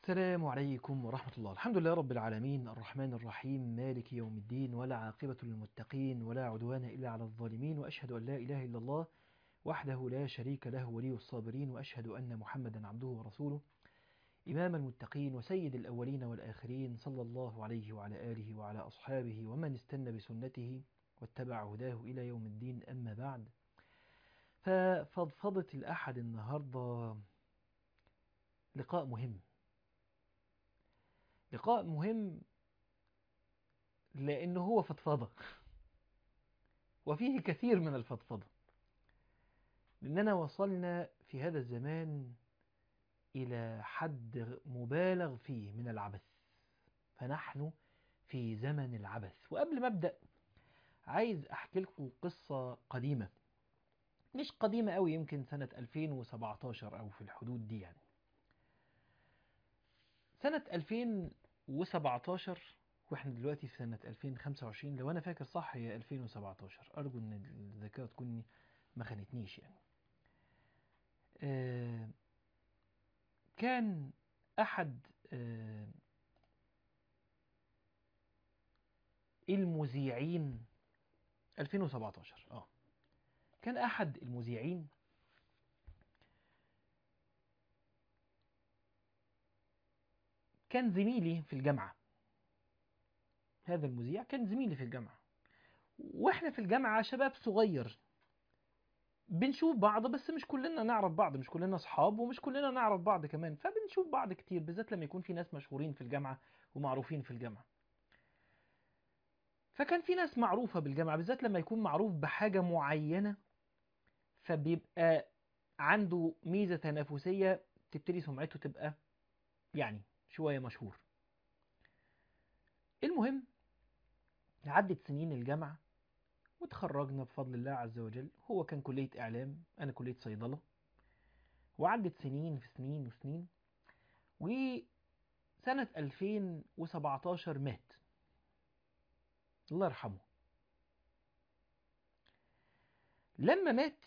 السلام عليكم ورحمة الله الحمد لله رب العالمين الرحمن الرحيم مالك يوم الدين ولا عاقبة للمتقين ولا عدوان إلا على الظالمين وأشهد أن لا إله إلا الله وحده لا شريك له ولي الصابرين وأشهد أن محمدا عبده ورسوله إمام المتقين وسيد الأولين والآخرين صلى الله عليه وعلى آله وعلى أصحابه ومن استنى بسنته واتبع هداه إلى يوم الدين أما بعد ففضفضة الأحد النهاردة لقاء مهم لقاء مهم لأنه هو فضفضة وفيه كثير من الفضفضة لأننا وصلنا في هذا الزمان إلى حد مبالغ فيه من العبث فنحن في زمن العبث وقبل ما أبدأ عايز أحكي لكم قصة قديمة مش قديمة قوي يمكن سنة 2017 أو في الحدود دي يعني سنة 2017 واحنا دلوقتي في سنة 2025 لو أنا فاكر صح هي 2017 أرجو إن الذاكرة تكون ما خانتنيش يعني آه كان أحد آه المذيعين 2017 اه كان أحد المذيعين كان زميلي في الجامعة هذا المذيع كان زميلي في الجامعة واحنا في الجامعة شباب صغير بنشوف بعض بس مش كلنا نعرف بعض مش كلنا اصحاب ومش كلنا نعرف بعض كمان فبنشوف بعض كتير بالذات لما يكون في ناس مشهورين في الجامعة ومعروفين في الجامعة فكان في ناس معروفة بالجامعة بالذات لما يكون معروف بحاجة معينة فبيبقى عنده ميزة تنافسية تبتدي سمعته تبقى يعني شوية مشهور المهم عدت سنين الجامعة وتخرجنا بفضل الله عز وجل هو كان كلية إعلام أنا كلية صيدلة وعدت سنين في سنين وسنين وسنة 2017 مات الله يرحمه لما مات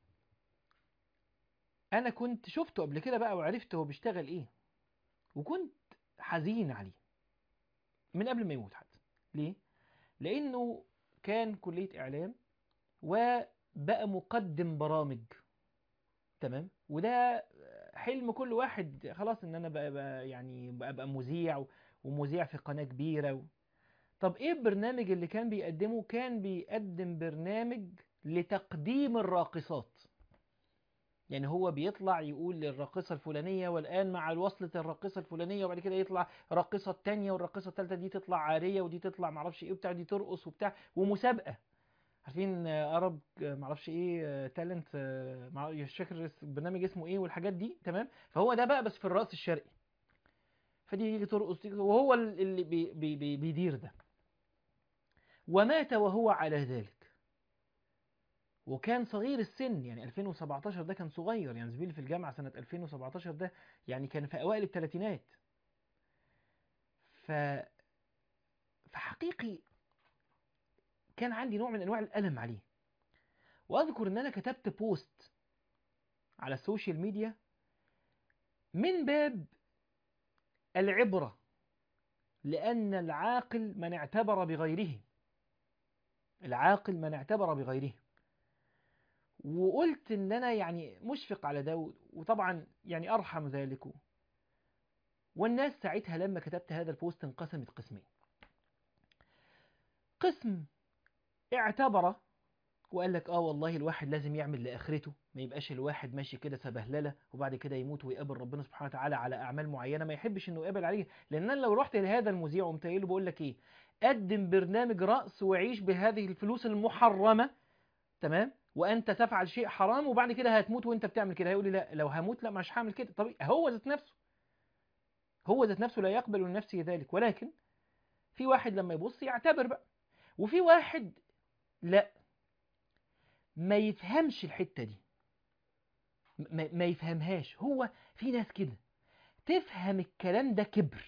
أنا كنت شفته قبل كده بقى وعرفت هو بيشتغل إيه وكنت حزين عليه من قبل ما يموت حتى ليه؟ لأنه كان كلية إعلام وبقى مقدم برامج تمام وده حلم كل واحد خلاص ان انا بقى, بقى يعني ابقى مذيع ومذيع في قناة كبيرة و... طب ايه البرنامج اللي كان بيقدمه كان بيقدم برنامج لتقديم الراقصات يعني هو بيطلع يقول للراقصة الفلانية والآن مع الوصلة الراقصة الفلانية وبعد كده يطلع راقصة التانية والراقصة التالتة دي تطلع عارية ودي تطلع معرفش ايه وبتاع دي ترقص وبتاع ومسابقة عارفين ارب معرفش ايه تالنت مش فاكر البرنامج اسمه ايه والحاجات دي تمام فهو ده بقى بس في الرأس الشرقي فدي يجي ترقص وهو اللي بي بي بي بيدير ده ومات وهو على ذلك وكان صغير السن يعني 2017 ده كان صغير يعني زميلي في الجامعة سنة 2017 ده يعني كان في أوائل الثلاثينات ف فحقيقي كان عندي نوع من أنواع الألم عليه وأذكر أن أنا كتبت بوست على السوشيال ميديا من باب العبرة لأن العاقل من اعتبر بغيره العاقل من اعتبر بغيره وقلت ان انا يعني مشفق على ده وطبعا يعني ارحم ذلك والناس ساعتها لما كتبت هذا البوست انقسمت قسمين قسم اعتبر وقال لك اه والله الواحد لازم يعمل لاخرته ما يبقاش الواحد ماشي كده سبهلله وبعد كده يموت ويقابل ربنا سبحانه وتعالى على اعمال معينه ما يحبش انه يقابل عليه لان انا لو رحت لهذا المذيع وقمت قايل له بقول لك ايه قدم برنامج رأس وعيش بهذه الفلوس المحرمه تمام وانت تفعل شيء حرام وبعد كده هتموت وانت بتعمل كده هيقول لي لا لو هموت لا مش هعمل كده طب هو ذات نفسه هو ذات نفسه لا يقبل من نفسه ذلك ولكن في واحد لما يبص يعتبر بقى وفي واحد لا ما يفهمش الحتة دي ما, ما يفهمهاش هو في ناس كده تفهم الكلام ده كبر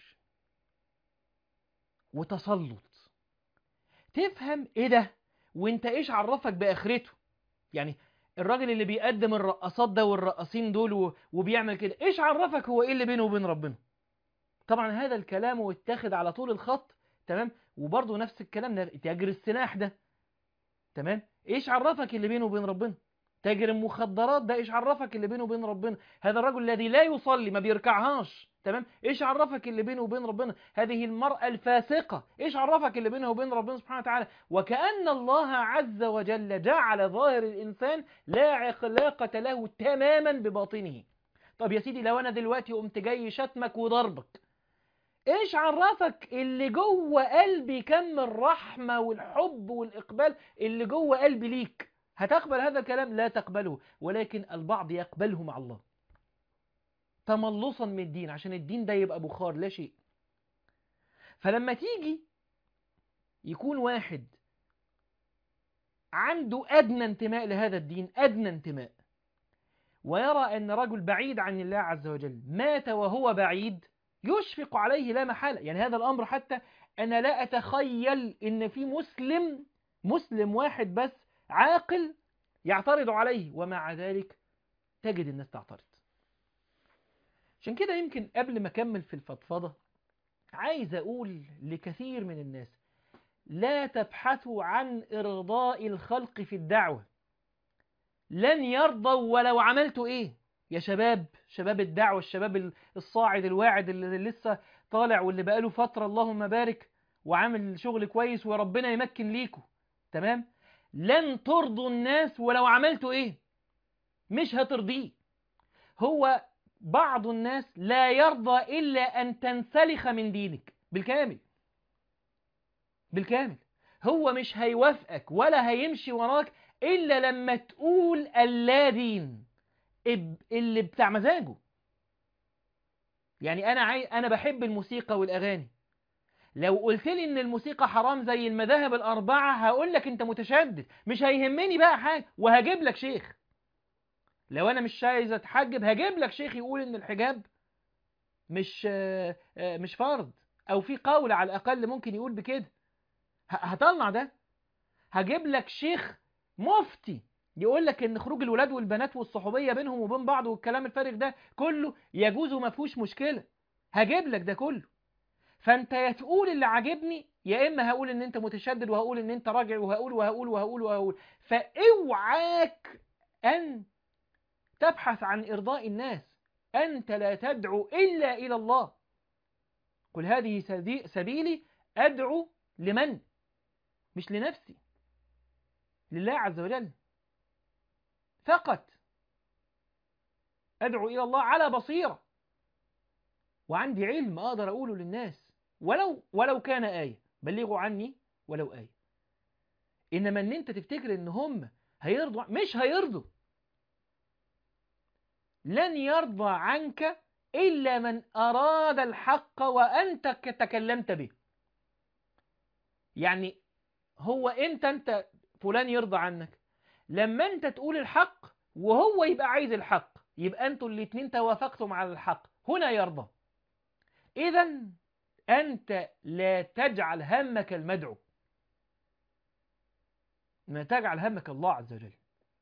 وتسلط تفهم ايه ده وانت ايش عرفك باخرته يعني الراجل اللي بيقدم الرقصات ده والرقاصين دول و- وبيعمل كده ايش عرفك هو ايه اللي بينه وبين ربنا طبعا هذا الكلام واتاخد على طول الخط تمام وبرضه نفس الكلام ده تاجر السلاح ده تمام ايش عرفك اللي بينه وبين ربنا تاجر المخدرات ده ايش عرفك اللي بينه وبين ربنا هذا الرجل الذي لا يصلي ما بيركعهاش تمام ايش عرفك اللي بينه وبين ربنا هذه المرأة الفاسقة ايش عرفك اللي بينه وبين ربنا سبحانه وتعالى وكأن الله عز وجل جعل ظاهر الإنسان لا علاقة له تماما بباطنه طب يا سيدي لو انا دلوقتي قمت جاي شتمك وضربك ايش عرفك اللي جوه قلبي كم الرحمة والحب والإقبال اللي جوه قلبي ليك هتقبل هذا الكلام لا تقبله ولكن البعض يقبله مع الله تملصا من الدين عشان الدين ده يبقى بخار لا شيء فلما تيجي يكون واحد عنده أدنى انتماء لهذا الدين أدنى انتماء ويرى أن رجل بعيد عن الله عز وجل مات وهو بعيد يشفق عليه لا محالة يعني هذا الأمر حتى أنا لا أتخيل أن في مسلم مسلم واحد بس عاقل يعترض عليه ومع ذلك تجد الناس تعترض عشان كده يمكن قبل ما أكمل في الفضفضة عايز أقول لكثير من الناس لا تبحثوا عن إرضاء الخلق في الدعوة لن يرضوا ولو عملتوا إيه يا شباب شباب الدعوة الشباب الصاعد الواعد اللي لسه طالع واللي بقاله فترة اللهم بارك وعامل شغل كويس وربنا يمكن ليكم تمام لن ترضوا الناس ولو عملتوا ايه مش هترضيه هو بعض الناس لا يرضى إلا أن تنسلخ من دينك بالكامل بالكامل هو مش هيوافقك ولا هيمشي وراك إلا لما تقول اللا دين اللي بتاع مزاجه يعني أنا عاي... أنا بحب الموسيقى والأغاني لو قلت لي ان الموسيقى حرام زي المذاهب الأربعة هقول لك انت متشدد مش هيهمني بقى حاجة وهجيب لك شيخ لو انا مش عايز اتحجب هجيب لك شيخ يقول ان الحجاب مش مش فرض او في قول على الاقل ممكن يقول بكده هطلع ده هجيب لك شيخ مفتي يقول لك ان خروج الولاد والبنات والصحوبيه بينهم وبين بعض والكلام الفارغ ده كله يجوز وما فيهوش مشكله هجيب لك ده كله فانت يا تقول اللي عاجبني يا اما هقول ان انت متشدد وهقول ان انت راجع وهقول وهقول وهقول وهقول فاوعاك ان تبحث عن ارضاء الناس انت لا تدعو الا الى الله قل هذه سبيلي ادعو لمن مش لنفسي لله عز وجل فقط ادعو الى الله على بصيره وعندي علم اقدر اقوله للناس ولو ولو كان آية بلغوا عني ولو آية إنما إن أنت تفتكر إن هم هيرضوا مش هيرضوا لن يرضى عنك إلا من أراد الحق وأنت تكلمت به يعني هو إمتى أنت فلان يرضى عنك لما أنت تقول الحق وهو يبقى عايز الحق يبقى أنتوا الاتنين توافقتم على الحق هنا يرضى إذا أنت لا تجعل همك المدعو ما تجعل همك الله عز وجل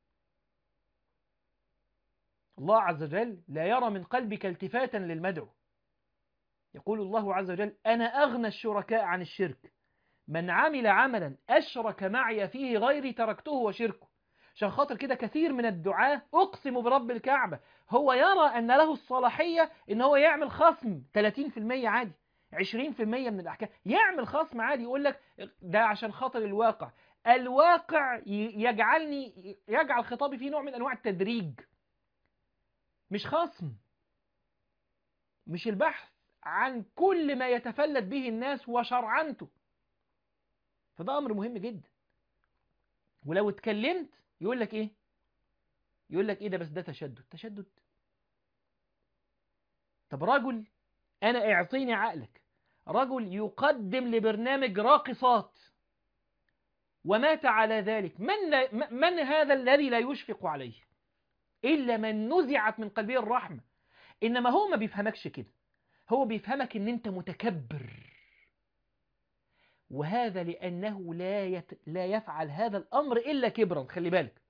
الله عز وجل لا يرى من قلبك التفاتا للمدعو يقول الله عز وجل أنا أغنى الشركاء عن الشرك من عمل عملا أشرك معي فيه غيري تركته وشركه عشان خاطر كده كثير من الدعاة أقسم برب الكعبة هو يرى أن له الصلاحية أن هو يعمل خصم 30% عادي 20% من الأحكام يعمل خصم عادي يقول لك ده عشان خاطر الواقع الواقع يجعلني يجعل خطابي فيه نوع من أنواع التدريج مش خصم مش البحث عن كل ما يتفلت به الناس وشرعنته فده أمر مهم جدا ولو اتكلمت يقول لك ايه يقول لك ايه ده بس ده تشدد تشدد طب رجل انا اعطيني عقلك رجل يقدم لبرنامج راقصات ومات على ذلك من, لا من هذا الذي لا يشفق عليه إلا من نزعت من قلبه الرحمة إنما هو ما بيفهمكش كده هو بيفهمك إن أنت متكبر وهذا لأنه لا, يت... لا يفعل هذا الأمر إلا كبرا خلي بالك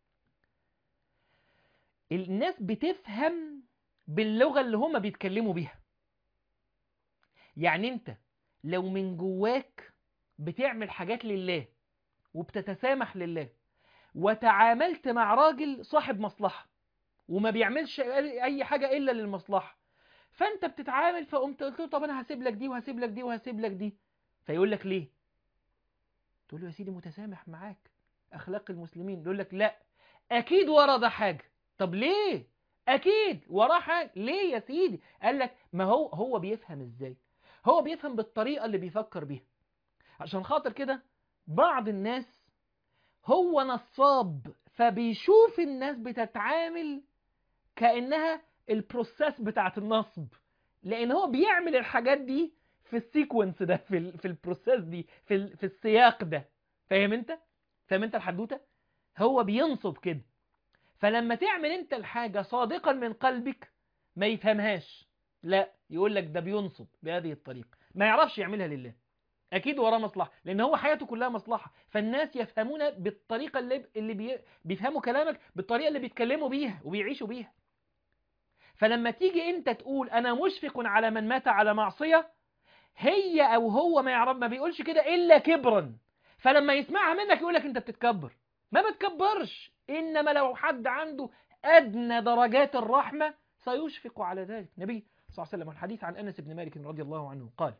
الناس بتفهم باللغة اللي هم بيتكلموا بيها يعني انت لو من جواك بتعمل حاجات لله وبتتسامح لله وتعاملت مع راجل صاحب مصلحة وما بيعملش اي حاجة الا للمصلحة فانت بتتعامل فقمت قلت له طب انا هسيب لك دي وهسيب لك دي وهسيب لك دي فيقول لك ليه تقول له يا سيدي متسامح معاك اخلاق المسلمين يقول لك لا اكيد ورا ده حاجة طب ليه اكيد وراه حاجة ليه يا سيدي قال لك ما هو هو بيفهم ازاي هو بيفهم بالطريقة اللي بيفكر بيها عشان خاطر كده بعض الناس هو نصاب فبيشوف الناس بتتعامل كأنها البروسيس بتاعت النصب لأن هو بيعمل الحاجات دي في السيكونس ده في ال في البروسيس دي في ال في السياق ده فاهم انت فاهم انت الحدوته هو بينصب كده فلما تعمل انت الحاجة صادقا من قلبك ما يفهمهاش لا يقول لك ده بينصب بهذه الطريقة ما يعرفش يعملها لله اكيد وراه مصلحه لان هو حياته كلها مصلحه فالناس يفهمون بالطريقه اللي اللي بي... بيفهموا كلامك بالطريقه اللي بيتكلموا بيها وبيعيشوا بيها فلما تيجي انت تقول انا مشفق على من مات على معصيه هي او هو ما يعرف ما بيقولش كده الا كبرا فلما يسمعها منك يقول لك انت بتتكبر ما بتكبرش انما لو حد عنده ادنى درجات الرحمه سيشفق على ذلك النبي صلى الله عليه وسلم الحديث عن انس بن مالك رضي الله عنه قال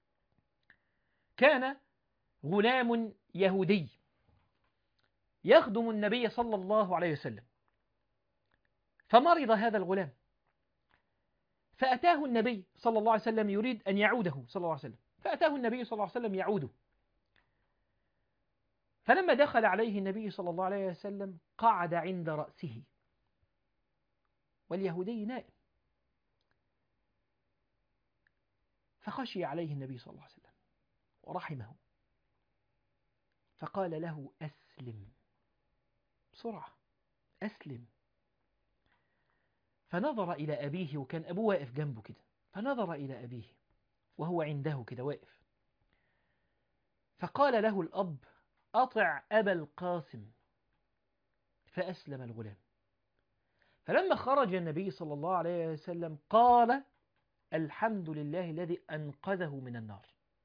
كان غلام يهودي يخدم النبي صلى الله عليه وسلم فمرض هذا الغلام فأتاه النبي صلى الله عليه وسلم يريد أن يعوده صلى الله عليه وسلم فأتاه النبي صلى الله عليه وسلم يعوده فلما دخل عليه النبي صلى الله عليه وسلم قعد عند رأسه واليهودي نائم فخشي عليه النبي صلى الله عليه وسلم ورحمه فقال له أسلم بسرعة أسلم فنظر إلى أبيه وكان أبوه واقف جنبه كده فنظر إلى أبيه وهو عنده كده واقف فقال له الأب أطع أبا القاسم فأسلم الغلام فلما خرج النبي صلى الله عليه وسلم قال الحمد لله الذي أنقذه من النار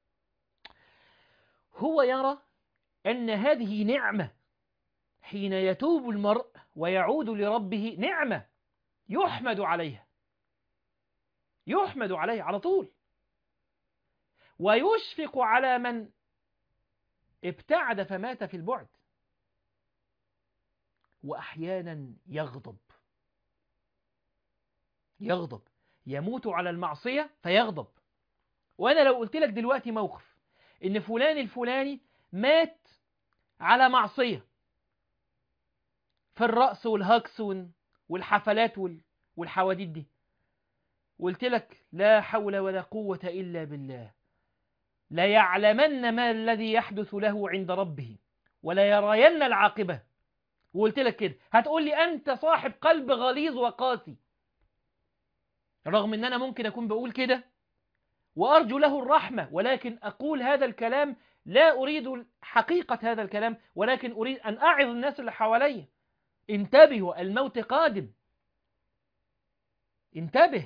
هو يرى أن هذه نعمة حين يتوب المرء ويعود لربه نعمة يحمد عليها يحمد عليها على طول ويشفق على من ابتعد فمات في البعد وأحيانا يغضب يغضب يموت على المعصية فيغضب وأنا لو قلت لك دلوقتي موقف إن فلان الفلاني مات على معصية في الرأس والهكس والحفلات والحواديت دي قلت لك لا حول ولا قوة إلا بالله لا يعلمن ما الذي يحدث له عند ربه ولا يرين العاقبة وقلت لك كده هتقول لي أنت صاحب قلب غليظ وقاسي رغم أن أنا ممكن أكون بقول كده وأرجو له الرحمة ولكن أقول هذا الكلام لا أريد حقيقة هذا الكلام ولكن أريد أن أعظ الناس اللي حواليا انتبهوا الموت قادم انتبه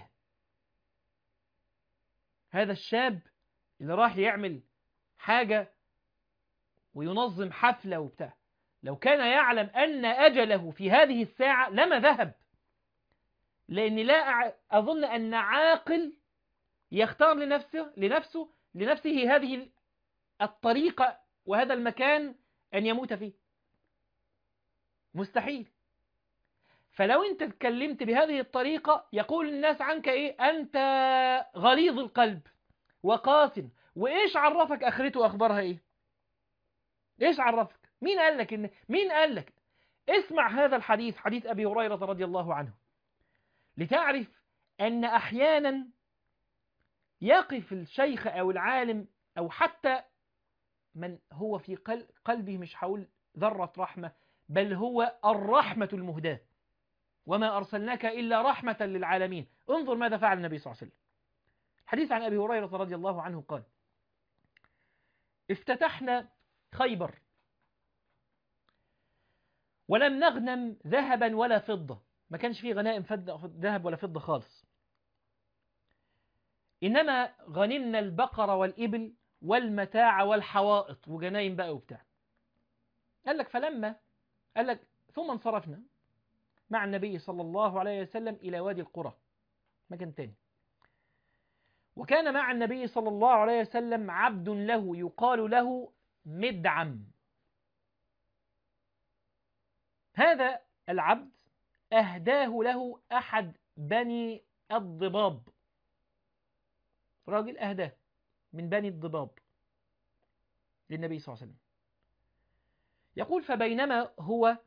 هذا الشاب اللي راح يعمل حاجة وينظم حفلة وبتاع لو كان يعلم أن أجله في هذه الساعة لما ذهب لأني لا أظن أن عاقل يختار لنفسه لنفسه لنفسه هذه الطريقة وهذا المكان أن يموت فيه مستحيل فلو انت اتكلمت بهذه الطريقة يقول الناس عنك ايه انت غليظ القلب وقاس وايش عرفك اخرته اخبارها ايه ايش عرفك مين قال لك ان مين قال لك اسمع هذا الحديث حديث ابي هريرة رضي الله عنه لتعرف ان احيانا يقف الشيخ او العالم او حتى من هو في قلبه مش هقول ذرة رحمة بل هو الرحمة المهداة وما أرسلناك إلا رحمة للعالمين انظر ماذا فعل النبي صلى الله عليه وسلم حديث عن أبي هريرة رضي الله عنه قال افتتحنا خيبر ولم نغنم ذهبا ولا فضة ما كانش فيه غنائم ذهب ولا فضة خالص إنما غنمنا البقر والإبل والمتاع والحوائط وجناين بقى وبتاع قال لك فلما قال لك ثم انصرفنا مع النبي صلى الله عليه وسلم إلى وادي القرى مكان تاني وكان مع النبي صلى الله عليه وسلم عبد له يقال له مدعم هذا العبد أهداه له أحد بني الضباب راجل أهداه من بني الضباب للنبي صلى الله عليه وسلم يقول فبينما هو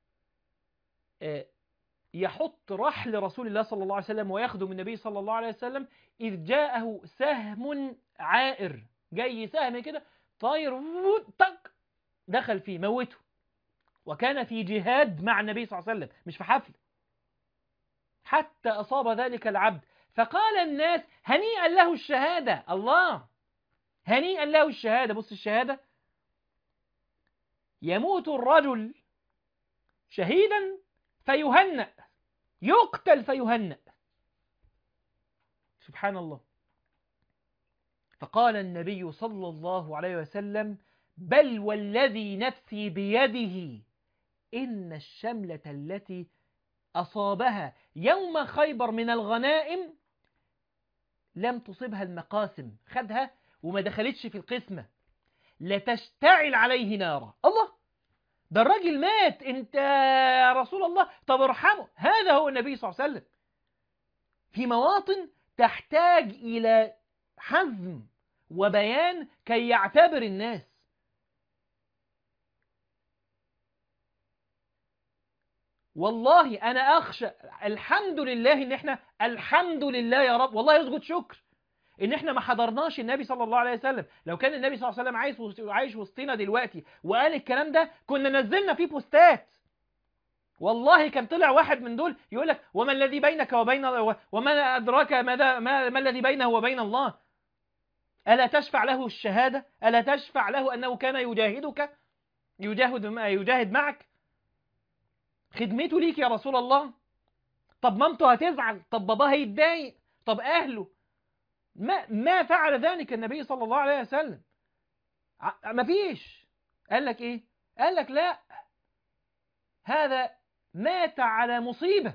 يحط رحل رسول الله صلى الله عليه وسلم ويخدم النبي صلى الله عليه وسلم إذ جاءه سهم عائر جاي سهم كده طاير تك دخل فيه موته وكان في جهاد مع النبي صلى الله عليه وسلم مش في حفل حتى أصاب ذلك العبد فقال الناس هنيئا له الشهادة الله هنيئا له الشهادة بص الشهادة يموت الرجل شهيدا فيهنأ يقتل فيهنأ سبحان الله فقال النبي صلى الله عليه وسلم بل والذي نفسي بيده إن الشملة التي أصابها يوم خيبر من الغنائم لم تصبها المقاسم خدها وما دخلتش في القسمة لتشتعل عليه نارا الله ده الراجل مات انت يا رسول الله طب ارحمه هذا هو النبي صلى الله عليه وسلم في مواطن تحتاج إلى حزم وبيان كي يعتبر الناس والله أنا أخشى الحمد لله إن إحنا الحمد لله يا رب والله يسجد شكر إن إحنا ما حضرناش النبي صلى الله عليه وسلم لو كان النبي صلى الله عليه وسلم عايش وسط- عايش وسطنا دلوقتي وقال الكلام ده كنا نزلنا فيه بوستات والله كان طلع واحد من دول يقول لك وما الذي بينك وبين وما أدراك ماذا ما, ما الذي بينه وبين الله ألا تشفع له الشهادة ألا تشفع له أنه كان يجاهدك يجاهد يجاهد معك خدمته ليك يا رسول الله طب مامته هتزعل طب باباه هيتضايق طب أهله ما ما فعل ذلك النبي صلى الله عليه وسلم ع- مفيش قال لك ايه قال لك لا هذا مات على مصيبة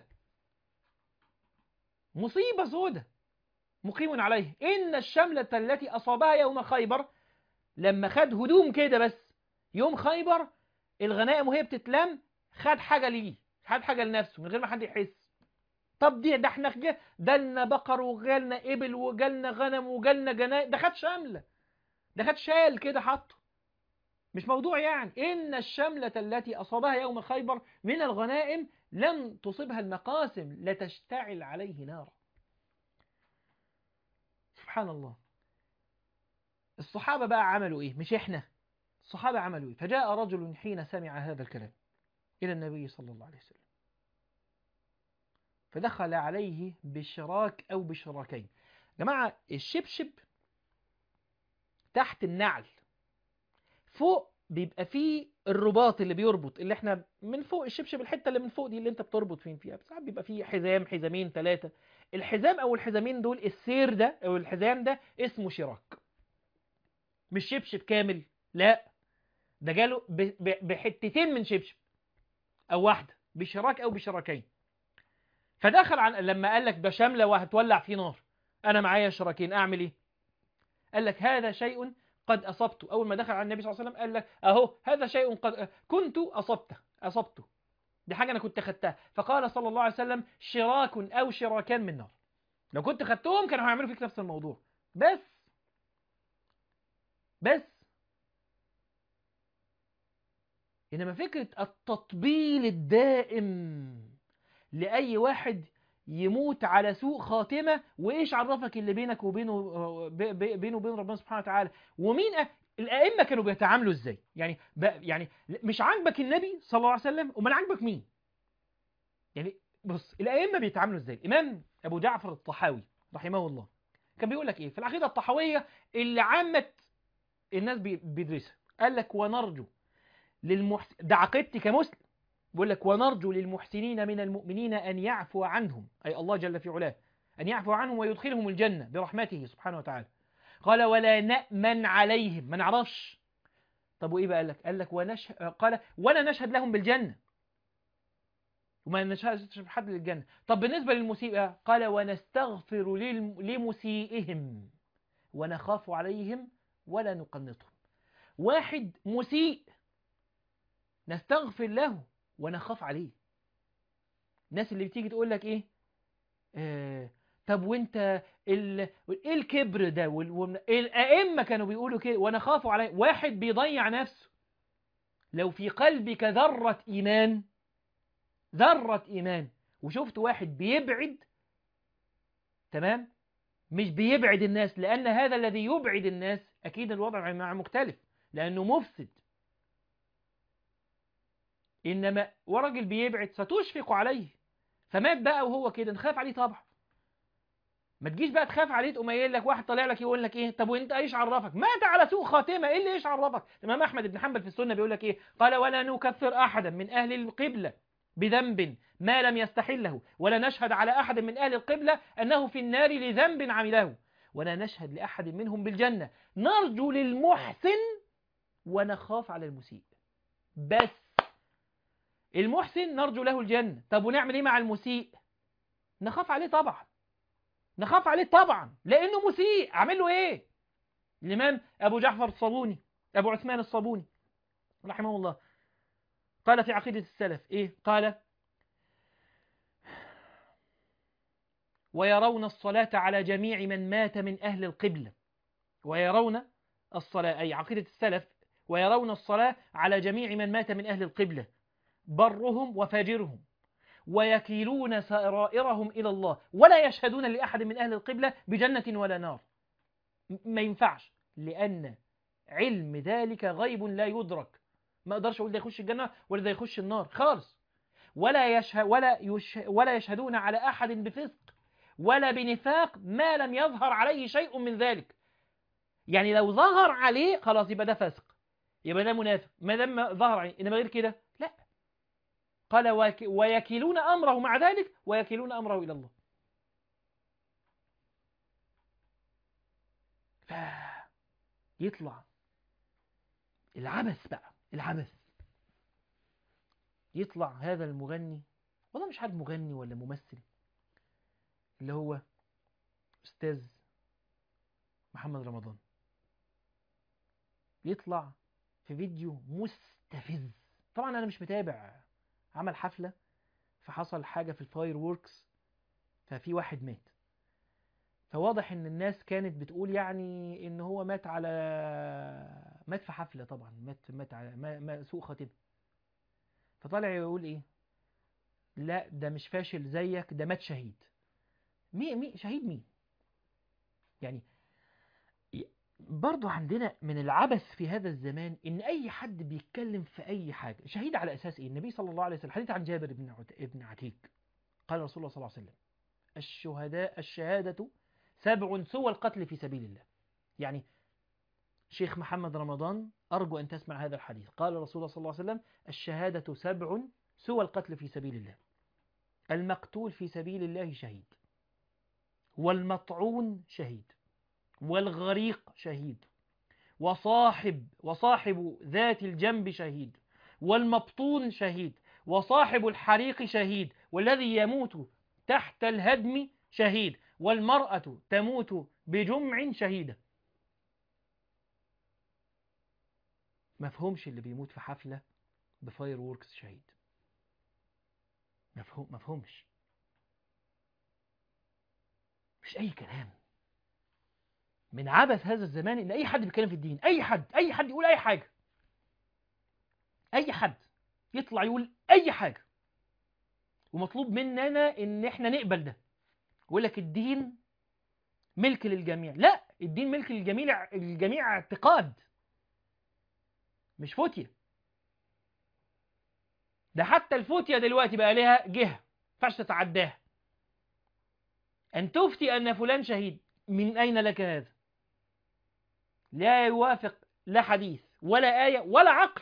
مصيبة سودة مقيم عليه إن الشملة التي أصابها يوم خيبر لما خد هدوم كده بس يوم خيبر الغنائم وهي بتتلم خد حاجة ليه خد حاجة لنفسه من غير ما حد يحس طب دي ده احنا جا- جالنا بقر وجالنا إبل وجالنا غنم وجالنا جناين ده خد شملة ده خد شال كده حطه مش موضوع يعني إن الشملة التي أصابها يوم خيبر من الغنائم لم تصبها المقاسم لتشتعل عليه نارا سبحان الله الصحابة بقى عملوا إيه مش إحنا الصحابة عملوا إيه فجاء رجل حين سمع هذا الكلام إلى النبي صلى الله عليه وسلم فدخل عليه بشراك أو بشراكين جماعة الشبشب تحت النعل فوق بيبقى فيه الرباط اللي بيربط اللي احنا من فوق الشبشب الحته اللي من فوق دي اللي انت بتربط فين فيها ساعات بيبقى فيه حزام حزامين ثلاثه الحزام او الحزامين دول السير ده او الحزام ده اسمه شراك مش شبشب كامل لا ده جاله ب- ب- بحتتين من شبشب او واحده بشراك او بشراكين فدخل عن لما قال لك ده شامله وهتولع فيه نار انا معايا شراكين اعمل ايه قال لك هذا شيء قد أصبته أول ما دخل على النبي صلى الله عليه وسلم قال لك أهو هذا شيء قد كنت أصبته أصبته دي حاجة أنا كنت خدتها فقال صلى الله عليه وسلم شراك أو شراكان من نار لو كنت خدتهم كانوا هيعملوا فيك نفس الموضوع بس بس إنما فكرة التطبيل الدائم لأي واحد يموت على سوء خاتمة وإيش عرفك اللي بينك وبينه ب- ب- بينه وبين ربنا سبحانه وتعالى ومين أ... الأئمة كانوا بيتعاملوا إزاي يعني ب... يعني مش عاجبك النبي صلى الله عليه وسلم أمال عاجبك مين يعني بص الأئمة بيتعاملوا إزاي الإمام أبو جعفر الطحاوي رحمه الله كان بيقول لك إيه في العقيدة الطحاوية اللي عامة الناس بي- بيدرسها قال لك ونرجو للمحسن ده عقيدتي كمسلم بيقول لك ونرجو للمحسنين من المؤمنين أن يعفو عنهم أي الله جل في علاه أن يعفو عنهم ويدخلهم الجنة برحمته سبحانه وتعالى قال ولا نأمن عليهم ما نعرفش طب وإيه بقى قال لك قال لك ونشهد قال ولا نشهد لهم بالجنة وما نشهدش حد للجنة طب بالنسبة للمسيء بقى قال ونستغفر للم- لمسيئهم ونخاف عليهم ولا نقنطهم واحد مسيء نستغفر له ونخاف عليه الناس اللي بتيجي تقول لك ايه آه طب وانت ال... ايه الكبر ده وال... وال... الائمه كانوا بيقولوا كده وانا خافوا عليه واحد بيضيع نفسه لو في قلبك ذره ايمان ذره ايمان وشفت واحد بيبعد تمام مش بيبعد الناس لان هذا الذي يبعد الناس اكيد الوضع معه مختلف لانه مفسد انما وراجل بيبعد ستشفق عليه فمات بقى وهو كده نخاف عليه طبعا ما تجيش بقى تخاف عليه تقوم قايل لك واحد طالع لك يقول لك ايه طب وانت ايش عرفك مات على سوء خاتمه ايه اللي ايش عرفك الامام احمد بن حنبل في السنه بيقول لك ايه قال ولا نكفر احدا من اهل القبله بذنب ما لم يستحله ولا نشهد على احد من اهل القبله انه في النار لذنب عمله ولا نشهد لاحد منهم بالجنه نرجو للمحسن ونخاف على المسيء بس المحسن نرجو له الجنة طب ونعمل ايه مع المسيء نخاف عليه طبعا نخاف عليه طبعا لانه مسيء اعمل له ايه الامام ابو جعفر الصابوني ابو عثمان الصابوني رحمه الله قال في عقيدة السلف ايه قال ويرون الصلاة على جميع من مات من أهل القبلة ويرون الصلاة أي عقيدة السلف ويرون الصلاة على جميع من مات من أهل القبلة برهم وفاجرهم ويكيلون سرائرهم إلى الله ولا يشهدون لأحد من أهل القبلة بجنة ولا نار م- ما ينفعش لأن علم ذلك غيب لا يدرك ما اقدرش اقول ده يخش الجنة ولا ده يخش النار خالص ولا يشهد ولا يش ولا يشهدون على أحد بفسق ولا بنفاق ما لم يظهر عليه شيء من ذلك يعني لو ظهر عليه خلاص يبقى ده فاسق يبقى ده منافق ما دام ما ظهر عليه انما غير كده لا قال ويك- ويكلون أمره مع ذلك ويكلون أمره إلى الله فيطلع العبث بقى العبث يطلع هذا المغني والله مش عارف مغني ولا ممثل اللي هو أستاذ محمد رمضان يطلع في فيديو مستفز طبعا أنا مش متابع عمل حفلة فحصل حاجة في الفاير ووركس ففي واحد مات فواضح ان الناس كانت بتقول يعني ان هو مات على مات في حفلة طبعا مات مات على ما... ما سوء خاتمة فطالع يقول ايه لا ده مش فاشل زيك ده مات شهيد مين مين شهيد مين يعني برضو عندنا من العبث في هذا الزمان ان اي حد بيتكلم في اي حاجة شهيد على اساس ايه النبي صلى الله عليه وسلم حديث عن جابر بن عت- ابن عتيك قال رسول الله صلى الله عليه وسلم الشهداء الشهادة سبع سوى القتل في سبيل الله يعني شيخ محمد رمضان أرجو أن تسمع هذا الحديث قال رسول الله صلى الله عليه وسلم الشهادة سبع سوى القتل في سبيل الله المقتول في سبيل الله شهيد والمطعون شهيد والغريق شهيد وصاحب وصاحب ذات الجنب شهيد والمبطون شهيد وصاحب الحريق شهيد والذي يموت تحت الهدم شهيد والمرأة تموت بجمع شهيدة مفهومش اللي بيموت في حفلة بفاير ووركس شهيد مفهوم مفهومش مش أي كلام من عبث هذا الزمان إن أي حد بيتكلم في الدين أي حد أي حد يقول أي حاجة أي حد يطلع يقول أي حاجة ومطلوب مننا إن إحنا نقبل ده يقول لك الدين ملك للجميع لا الدين ملك للجميع الجميع اعتقاد مش فتية ده حتى الفتية دلوقتي بقى لها جهة ما ينفعش تتعداها أن تفتي أن فلان شهيد من أين لك هذا لا يوافق لا حديث ولا آية ولا عقل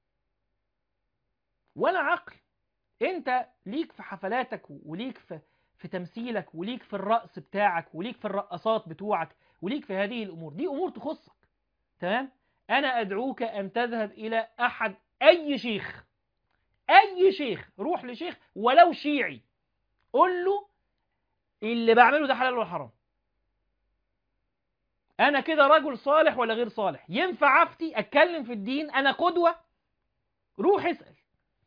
ولا عقل انت ليك في حفلاتك وليك في في تمثيلك وليك في الرقص بتاعك وليك في الرقصات بتوعك وليك في هذه الأمور دي أمور تخصك تمام أنا أدعوك أن تذهب إلى أحد أي شيخ أي شيخ روح لشيخ ولو شيعي قول له اللي بعمله ده حلال ولا حرام أنا كده رجل صالح ولا غير صالح ينفع أفتي أتكلم في الدين أنا قدوة روح اسأل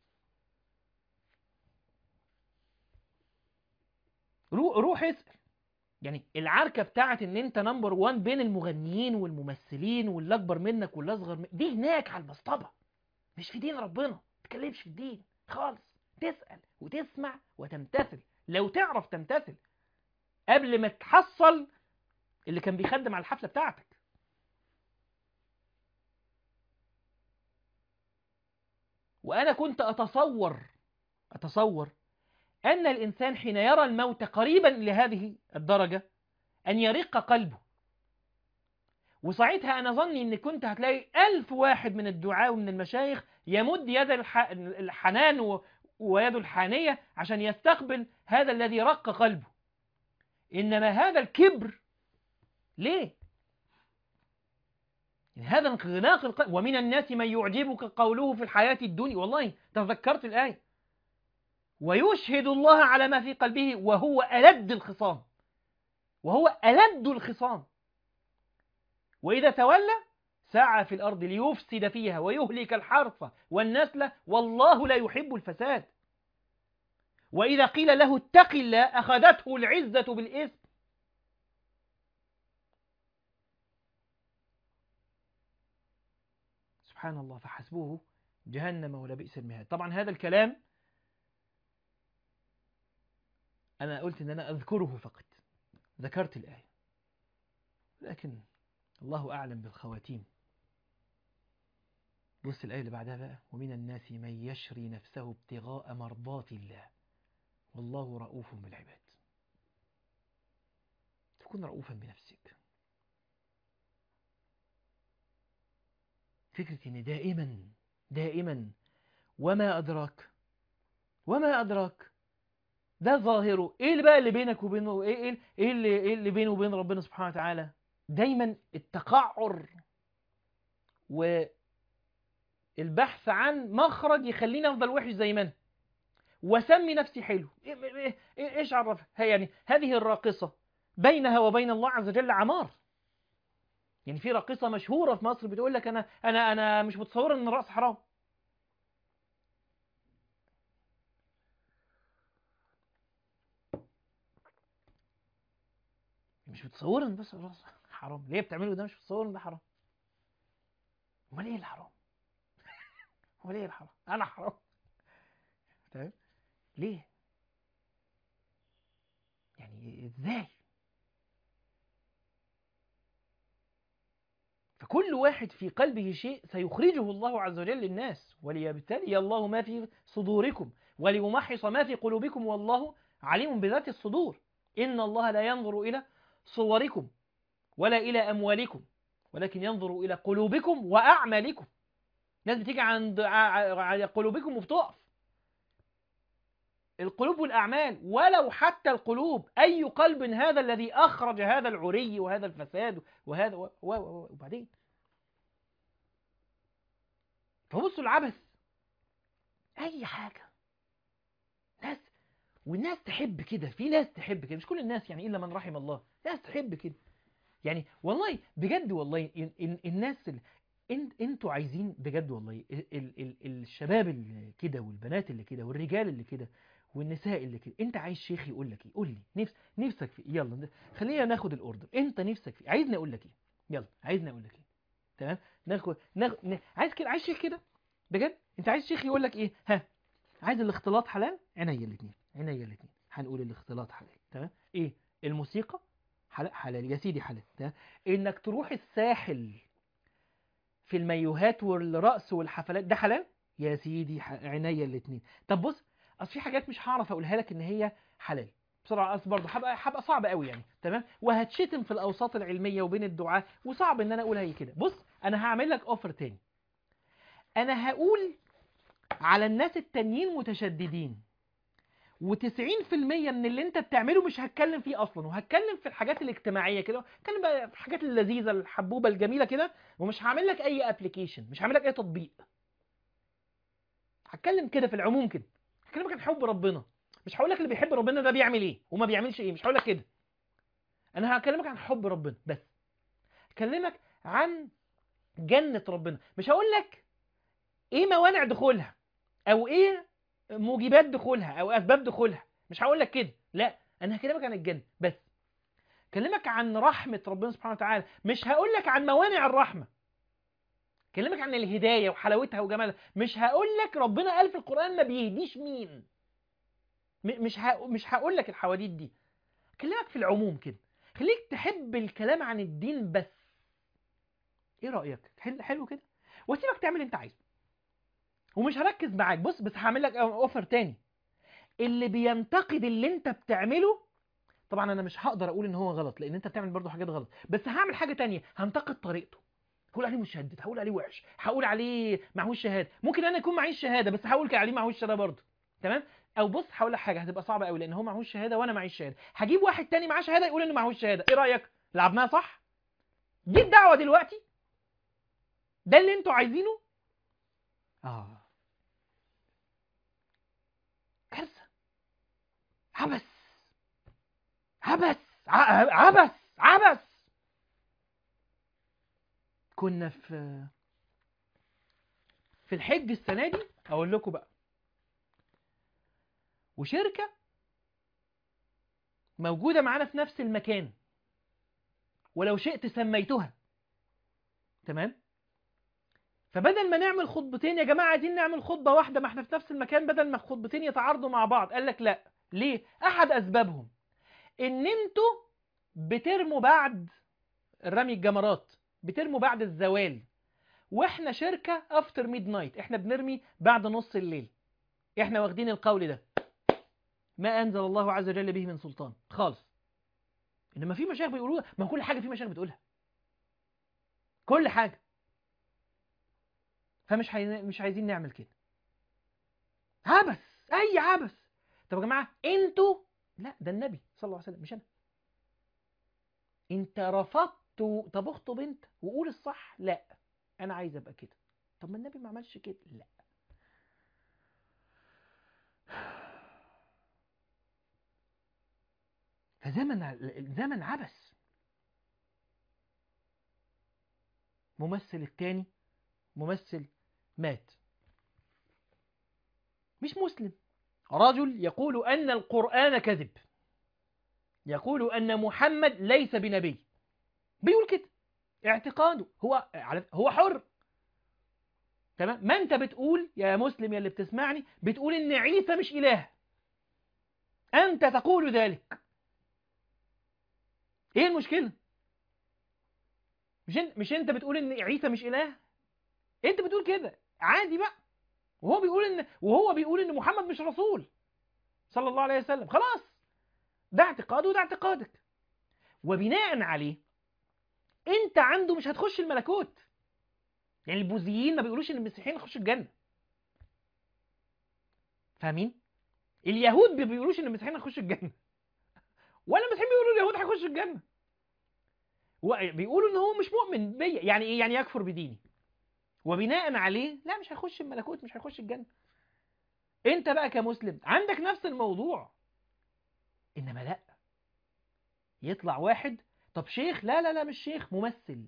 رو- روح اسأل يعني العركة بتاعت ان انت نمبر وان بين المغنيين والممثلين واللي اكبر منك واللي اصغر منك دي هناك على المصطبة مش في دين ربنا ما تتكلمش في الدين خالص تسأل وتسمع وتمتثل لو تعرف تمتثل قبل ما تحصل اللي كان بيخدم على الحفلة بتاعتك وأنا كنت أتصور أتصور أن الإنسان حين يرى الموت قريبا لهذه الدرجة أن يرق قلبه وساعتها أنا ظني أن كنت هتلاقي ألف واحد من الدعاء ومن المشايخ يمد يد الح... الحنان و... ويد الحانية عشان يستقبل هذا الذي رق قلبه إنما هذا الكبر ليه؟ يعني هذا انغلاق القلب ومن الناس من يعجبك قوله في الحياة الدنيا والله تذكرت الآية ويشهد الله على ما في قلبه وهو ألد الخصام وهو ألد الخصام وإذا تولى سعى في الأرض ليفسد فيها ويهلك الحرث والنسل والله لا يحب الفساد وإذا قيل له اتق الله أخذته العزة بالإثم سبحان الله فحسبوه جهنم ولبئس المهاد طبعا هذا الكلام أنا قلت إن أنا أذكره فقط ذكرت الآية لكن الله أعلم بالخواتيم بص الآية اللي بعدها بقى ومن الناس من يشري نفسه ابتغاء مرضات الله والله رؤوف بالعباد تكون رؤوفا بنفسك فكرة إن دائما دائما وما أدراك وما أدراك ده ظاهره ايه اللي بقى اللي بينك وبينه ايه ايه ايه اللي ايه اللي بينه وبين ربنا سبحانه وتعالى دايما التقعر والبحث عن مخرج يخليني افضل وحش زي ما انا واسمي نفسي حلو إيه- إيه- إيه- ايش عرفها هي يعني هذه الراقصه بينها وبين الله عز وجل عمار يعني في راقصه مشهوره في مصر بتقول لك انا انا انا مش متصوره ان الرقص حرام مش متصور ان بس الرقص حرام ليه بتعمله ده مش متصور ان ده حرام امال ايه الحرام امال ايه الحرام انا حرام تمام ليه يعني ازاي فكل واحد في قلبه شيء سيخرجه الله عز وجل للناس وليبتلي الله ما في صدوركم وليمحص ما في قلوبكم والله عليم بذات الصدور إن الله لا ينظر إلى صوركم ولا إلى أموالكم ولكن ينظر إلى قلوبكم وأعمالكم ناس بتيجي عند ع- على قلوبكم وبتقف القلوب والأعمال ولو حتى القلوب أي قلب هذا الذي أخرج هذا العري وهذا الفساد وهذا و... و... و... وبعدين فبصوا العبث أي حاجة ناس والناس تحب كده في ناس تحب كده مش كل الناس يعني إلا من رحم الله ناس تحب كده يعني والله بجد والله إن إن الناس اللي إن انتوا عايزين بجد والله ال ال ال الشباب اللي كده والبنات اللي كده والرجال اللي كده والنساء اللي كده انت عايز شيخ يقول لك ايه قول لي نفس نفسك في إيه؟ يلا خلينا ناخد الاوردر انت نفسك في إيه؟ عايزني اقول لك ايه يلا عايزني اقول لك ايه تمام ناخد ناخد ن- عايز كده عايز شيخ كده بجد انت عايز شيخ يقول لك ايه ها عايز الاختلاط حلال عينيا الاثنين عينيا الاثنين هنقول الاختلاط حلال تمام ايه الموسيقى حلال حلال يا سيدي حلال تمام انك تروح الساحل في المايوهات والرقص والحفلات ده حلال يا سيدي ح- عينيا الاثنين طب بص اصل في حاجات مش هعرف اقولها لك ان هي حلال بسرعه اصل برضه هبقى هبقى صعب قوي يعني تمام وهتشتم في الاوساط العلميه وبين الدعاة وصعب ان انا اقولها هي كده بص انا هعمل لك اوفر تاني انا هقول على الناس التانيين متشددين و90% من اللي انت بتعمله مش هتكلم فيه اصلا وهتكلم في الحاجات الاجتماعيه كده هتكلم بقى في الحاجات اللذيذه الحبوبه الجميله كده ومش هعمل لك اي ابلكيشن مش هعمل لك اي تطبيق هتكلم كده في العموم كده هكلمك عن حب ربنا مش هقول لك اللي بيحب ربنا ده بيعمل ايه وما بيعملش ايه مش هقول لك كده انا هكلمك عن حب ربنا بس هكلمك عن جنة ربنا مش هقول لك ايه موانع دخولها او ايه موجبات دخولها او اسباب دخولها مش هقول لك كده لا انا هكلمك عن الجنة بس هكلمك عن رحمة ربنا سبحانه وتعالى مش هقول لك عن موانع الرحمة هكلمك عن الهداية وحلاوتها وجمالها مش هقول لك ربنا قال في القرآن ما بيهديش مين م- مش ه... مش هقول لك الحواديت دي هكلمك في العموم كده خليك تحب الكلام عن الدين بس ايه رأيك حلو حلو كده واسيبك تعمل اللي انت عايزه ومش هركز معاك بص بس هعمل لك اوفر تاني اللي بينتقد اللي انت بتعمله طبعا انا مش هقدر اقول ان هو غلط لان انت بتعمل برضه حاجات غلط بس هعمل حاجه تانية هنتقد طريقته هقول عليه مشدد هقول عليه وحش هقول عليه معهوش شهاده ممكن انا يكون معيش شهاده بس هقول عليه معهوش شهاده برضه تمام او بص هقول لك حاجه هتبقى صعبه قوي لان هو معهوش شهاده وانا معيش شهاده هجيب واحد تاني معاه شهاده يقول انه معهوش شهاده ايه رايك لعبناها صح دي الدعوه دلوقتي ده اللي انتوا عايزينه اه كارثه عبث عبث ع- عبث عبث كنا في في الحج السنه دي اقول لكم بقى وشركه موجوده معانا في نفس المكان ولو شئت سميتها تمام فبدل ما نعمل خطبتين يا جماعه عايزين نعمل خطبه واحده ما احنا في نفس المكان بدل ما الخطبتين يتعارضوا مع بعض قال لك لا ليه احد اسبابهم ان انتوا بترموا بعد رمي الجمرات بترموا بعد الزوال واحنا شركه افتر ميد نايت احنا بنرمي بعد نص الليل احنا واخدين القول ده ما انزل الله عز وجل به من سلطان خالص انما في مشايخ بيقولوها ما كل حاجه في مشايخ بتقولها كل حاجه فمش حي... مش عايزين نعمل كده عبث اي عبث طب يا جماعه انتوا لا ده النبي صلى الله عليه وسلم مش انا انت رفضت طب اخطب انت وقول الصح لا انا عايز ابقى كده طب ما النبي ما عملش كده لا فزمن زمن عبث ممثل التاني ممثل مات مش مسلم رجل يقول أن القرآن كذب يقول أن محمد ليس بنبي بيقول كده اعتقاده هو هو حر تمام ما انت بتقول يا مسلم يا اللي بتسمعني بتقول ان عيسى مش اله انت تقول ذلك ايه المشكله مش انت مش انت بتقول ان عيسى مش اله انت بتقول كده عادي بقى وهو بيقول ان وهو بيقول ان محمد مش رسول صلى الله عليه وسلم خلاص ده اعتقاده وده اعتقادك وبناء عليه انت عنده مش هتخش الملكوت يعني البوذيين ما بيقولوش ان المسيحيين يخشوا الجنه فاهمين اليهود ما بيقولوش ان المسيحيين هيخشوا الجنه ولا المسيحيين بيقولوا اليهود هيخشوا الجنه بيقولوا ان هو مش مؤمن بيا يعني ايه يعني يكفر بديني وبناء عليه لا مش هيخش الملكوت مش هيخش الجنه انت بقى كمسلم عندك نفس الموضوع انما لا يطلع واحد طب شيخ لا لا لا مش شيخ ممثل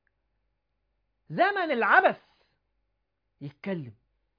زمن العبث يتكلم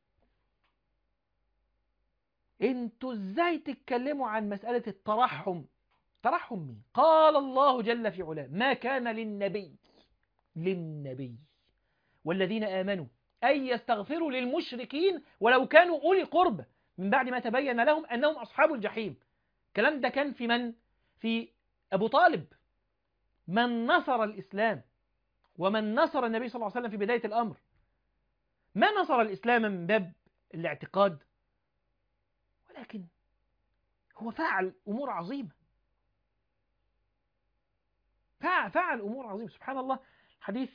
انتوا ازاي تتكلموا عن مسألة الترحم ترحم مين قال الله جل في علاه ما كان للنبي للنبي والذين آمنوا أن يستغفروا للمشركين ولو كانوا أولي قرب من بعد ما تبين لهم أنهم أصحاب الجحيم الكلام ده كان في من؟ في أبو طالب من نصر الإسلام ومن نصر النبي صلى الله عليه وسلم في بداية الأمر ما نصر الإسلام من باب الاعتقاد ولكن هو فعل أمور عظيمة فعل, فعل أمور عظيمة سبحان الله حديث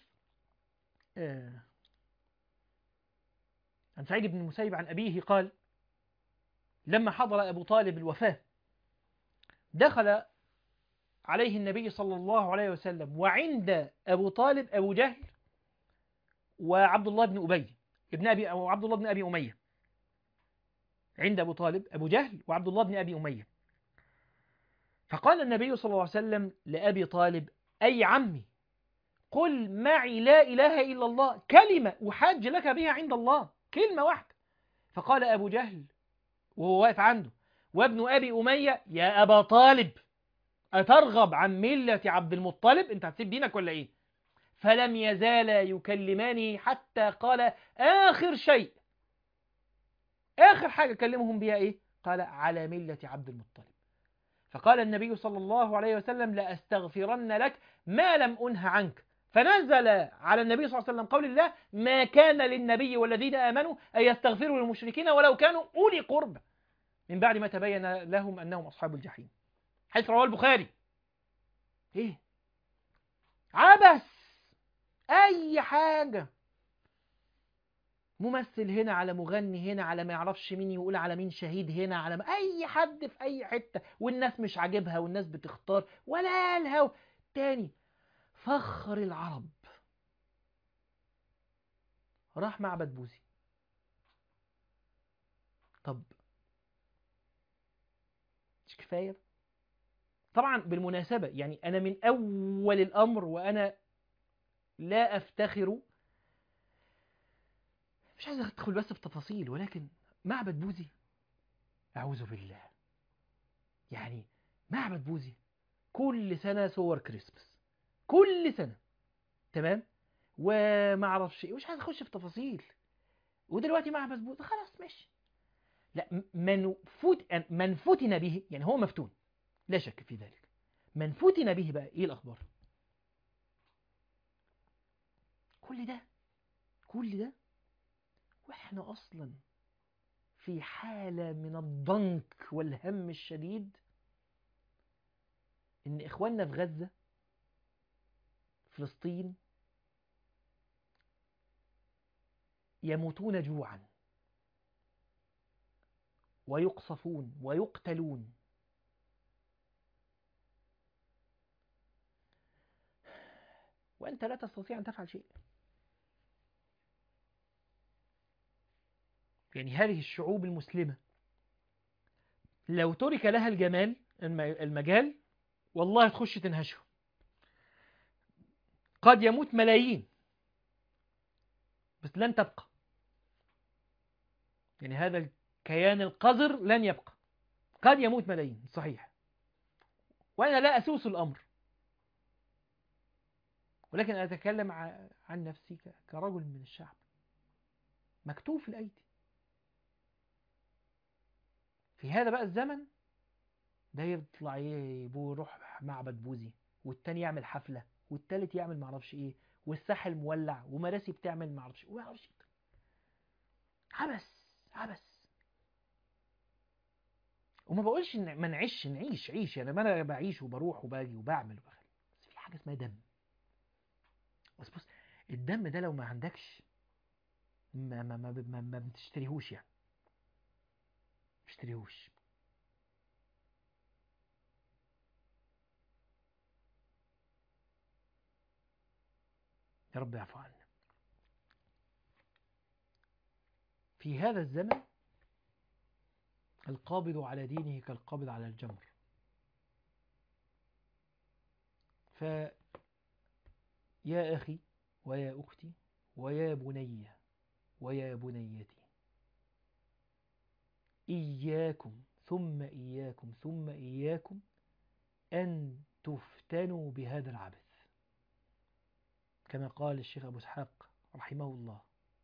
عن سعيد بن المسيب عن أبيه قال لما حضر أبو طالب الوفاة دخل عليه النبي صلى الله عليه وسلم وعند أبو طالب أبو جهل وعبد الله بن أبي ابن أبي أو عبد الله بن أبي أمية عند أبو طالب أبو جهل وعبد الله بن أبي أمية فقال النبي صلى الله عليه وسلم لأبي طالب أي عمي قل معي لا إله إلا الله كلمة أحاج لك بها عند الله كلمة واحدة فقال أبو جهل وهو واقف عنده وابن أبي أمية يا أبا طالب أترغب عن ملة عبد المطلب أنت هتسيب دينك ولا إيه فلم يزالا يكلمانه حتى قال آخر شيء آخر حاجة كلمهم بها إيه قال على ملة عبد المطلب فقال النبي صلى الله عليه وسلم لأستغفرن لك ما لم أنه عنك فنزل على النبي صلى الله عليه وسلم قول الله ما كان للنبي والذين آمنوا أن يستغفروا للمشركين ولو كانوا أولي قرب من بعد ما تبين لهم أنهم أصحاب الجحيم حيث رواه البخاري إيه عبث أي حاجة ممثل هنا على مغني هنا على ما يعرفش مين يقول على مين شهيد هنا على ما أي حد في أي حتة والناس مش عاجبها والناس بتختار ولا الهو تاني فخر العرب راح معبد بوذي طب مش كفاية طبعا بالمناسبة يعني أنا من أول الأمر وأنا لا أفتخر مش عايز أدخل بس في تفاصيل ولكن معبد بوذي أعوذ بالله يعني معبد بوذي كل سنة صور كريسمس كل سنة تمام وما اعرفش ايه مش عايز اخش في تفاصيل ودلوقتي معبد بوذي خلاص ماشي لا من فوت من فتن به يعني هو مفتون لا شك في ذلك من فتن به بقى ايه الاخبار كل ده كل ده واحنا اصلا في حالة من الضنك والهم الشديد ان اخواننا في غزة فلسطين يموتون جوعا ويقصفون ويقتلون وأنت لا تستطيع أن تفعل شيء يعني هذه الشعوب المسلمة لو ترك لها الجمال المجال والله تخش تنهشهم قد يموت ملايين بس لن تبقى يعني هذا الكيان القذر لن يبقى قد يموت ملايين صحيح وأنا لا أسوس الأمر ولكن أتكلم عن نفسي كرجل من الشعب مكتوف الأيدي في هذا بقى الزمن ده يطلع يروح معبد بوذي والتاني يعمل حفلة والتالت يعمل معرفش ايه والساحل مولع ومراسي بتعمل معرفش ايه معرفش ايه عبس عبس وما بقولش ان ما نعيش نعيش عيش يعني ما انا بعيش وبروح وباجي وبعمل وبخلي بس في حاجه اسمها دم بس بص الدم ده لو ما عندكش ما ما ما, ما, ما بتشتريهوش يعني ما بتشتريهوش يا رب يعفو عنا في هذا الزمن القابض على دينه كالقابض على الجمر فيا أخي ويا أختي ويا بني ويا بنيتي إياكم ثم إياكم ثم إياكم أن تفتنوا بهذا العبث كما قال الشيخ أبو اسحاق رحمه الله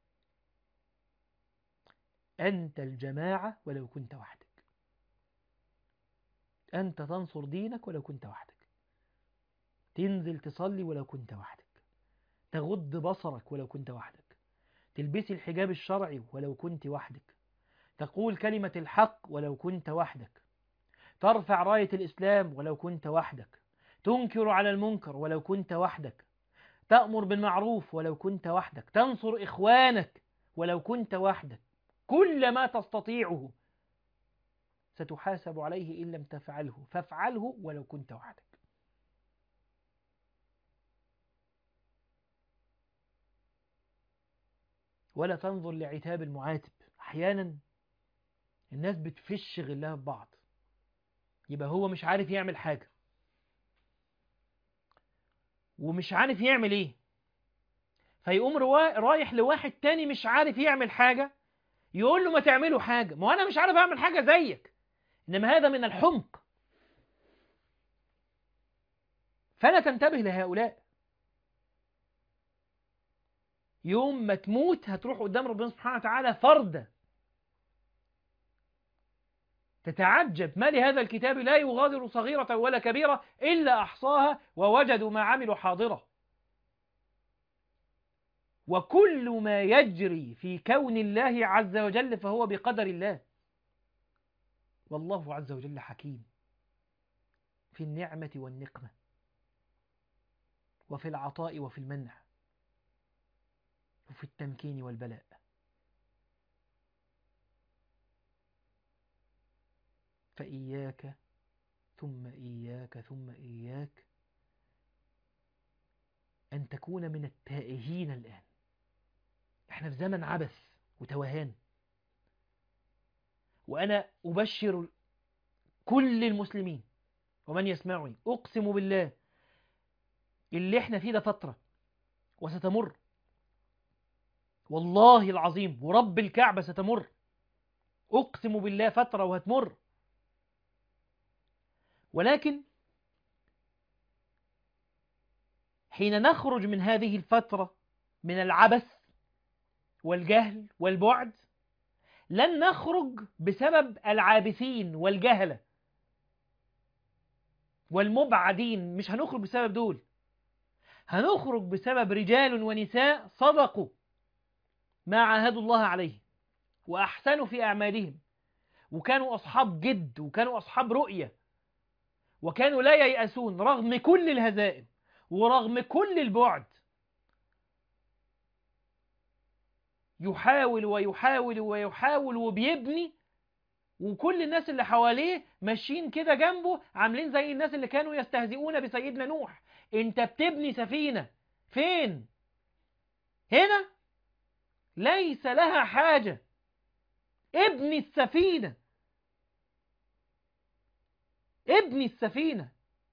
أنت الجماعة ولو كنت وحدك أنت تنصر دينك ولو كنت وحدك تنزل تصلي ولو كنت وحدك تغض بصرك ولو كنت وحدك تلبسي الحجاب الشرعي ولو كنت وحدك تقول كلمة الحق ولو كنت وحدك ترفع راية الإسلام ولو كنت وحدك تنكر على المنكر ولو كنت وحدك تأمر بالمعروف ولو كنت وحدك تنصر إخوانك ولو كنت وحدك كل ما تستطيعه ستحاسب عليه إن لم تفعله فافعله ولو كنت وحدك ولا تنظر لعتاب المعاتب أحيانا الناس بتفش غلها ببعض يبقى هو مش عارف يعمل حاجة ومش عارف يعمل ايه فيقوم روا... رايح لواحد تاني مش عارف يعمل حاجة يقول له ما تعمله حاجة ما انا مش عارف اعمل حاجة زيك انما هذا من الحمق فلا تنتبه لهؤلاء يوم ما تموت هتروح قدام ربنا سبحانه وتعالى فردة تتعجب ما لهذا الكتاب لا يغادر صغيرة ولا كبيرة إلا أحصاها ووجدوا ما عملوا حاضرة وكل ما يجري في كون الله عز وجل فهو بقدر الله والله عز وجل حكيم في النعمة والنقمة وفي العطاء وفي المنع وفي التمكين والبلاء فإياك ثم إياك ثم إياك أن تكون من التائهين الآن احنا في زمن عبث وتوهان وأنا أبشر كل المسلمين ومن يسمعني أقسم بالله اللي احنا فيه ده فترة وستمر والله العظيم ورب الكعبة ستمر أقسم بالله فترة وهتمر ولكن حين نخرج من هذه الفترة من العبث والجهل والبعد لن نخرج بسبب العابثين والجهلة والمبعدين مش هنخرج بسبب دول هنخرج بسبب رجال ونساء صدقوا ما عاهدوا الله عليه وأحسنوا في أعمالهم وكانوا أصحاب جد وكانوا أصحاب رؤية وكانوا لا ييأسون رغم كل الهزائم ورغم كل البعد يحاول ويحاول ويحاول وبيبني وكل الناس اللي حواليه ماشيين كده جنبه عاملين زي الناس اللي كانوا يستهزئون بسيدنا نوح انت بتبني سفينة فين هنا ليس لها حاجة ابني السفينة ابني السفينة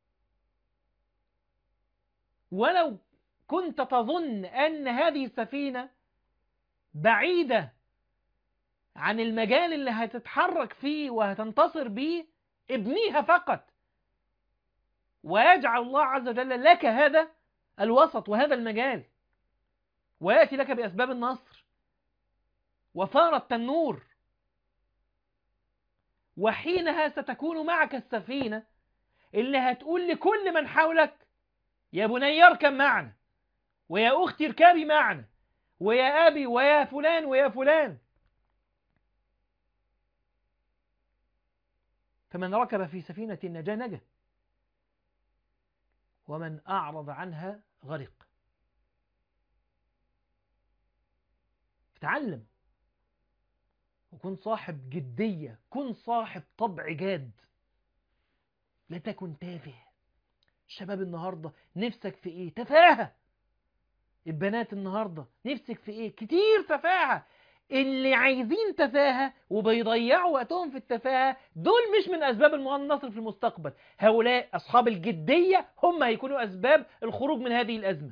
ولو كنت تظن أن هذه السفينة بعيدة عن المجال اللي هتتحرك فيه وهتنتصر بيه ابنيها فقط ويجعل الله عز وجل لك هذا الوسط وهذا المجال ويأتي لك بأسباب النصر وثار التنور وحينها ستكون معك السفينة اللي هتقول لكل من حولك يا بني اركب معنا ويا أختي اركبي معنا ويا أبي ويا فلان ويا فلان فمن ركب في سفينة النجاة نجا ومن أعرض عنها غرق تعلم وكن صاحب جدية كن صاحب طبع جاد لا تكن تافه الشباب النهاردة نفسك في ايه تفاهة البنات النهاردة نفسك في ايه كتير تفاهة اللي عايزين تفاهة وبيضيعوا وقتهم في التفاهة دول مش من أسباب النصر في المستقبل هؤلاء أصحاب الجدية هم هيكونوا أسباب الخروج من هذه الأزمة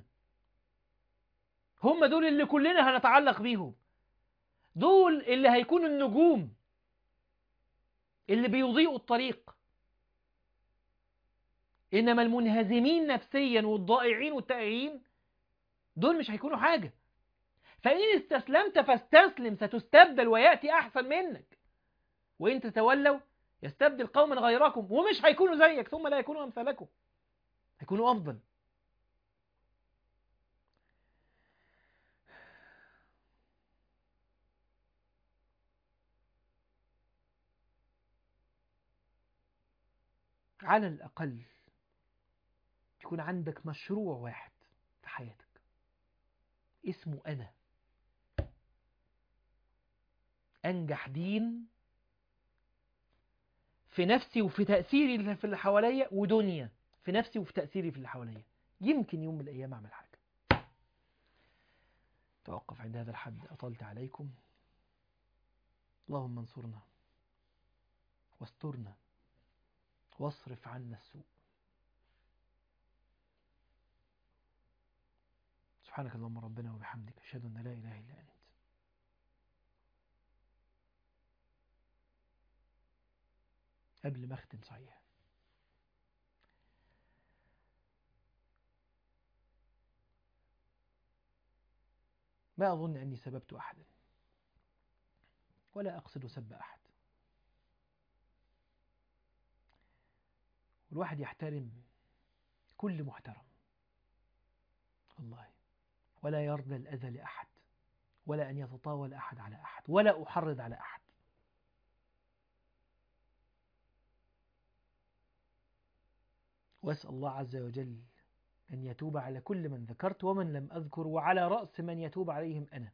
هم دول اللي كلنا هنتعلق بيهم دول اللي هيكونوا النجوم اللي بيضيئوا الطريق إنما المنهزمين نفسيا والضائعين والتائهين دول مش هيكونوا حاجة فإن استسلمت فاستسلم ستستبدل ويأتي أحسن منك وإن تتولوا يستبدل قوما غيركم ومش هيكونوا زيك ثم لا يكونوا أمثالكم هيكونوا أفضل على الأقل يكون عندك مشروع واحد في حياتك اسمه أنا أنجح دين في نفسي وفي تأثيري اللي في اللي حواليا ودنيا في نفسي وفي تأثيري في اللي حواليا يمكن يوم من الأيام أعمل حاجة توقف عند هذا الحد أطلت عليكم اللهم انصرنا واسترنا واصرف عنا السوء سبحانك اللهم ربنا وبحمدك أشهد أن لا إله إلا أنت قبل ما أختم صحيح ما أظن أني سببت أحدا ولا أقصد سب أحد والواحد يحترم كل محترم والله ولا يرضى الأذى لأحد ولا أن يتطاول أحد على أحد ولا أحرض على أحد وأسأل الله عز وجل أن يتوب على كل من ذكرت ومن لم أذكر وعلى رأس من يتوب عليهم أنا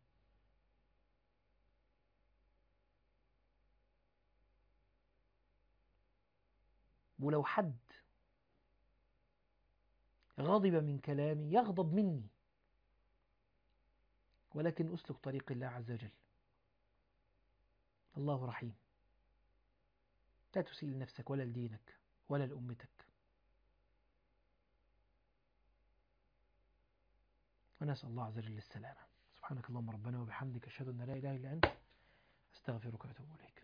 ولو حد غضب من كلامي يغضب مني ولكن أسلك طريق الله عز وجل الله رحيم لا تسيء لنفسك ولا لدينك ولا لأمتك ونسأل الله عز وجل السلامة سبحانك اللهم ربنا وبحمدك أشهد أن لا إله إلا أنت أستغفرك وأتوب إليك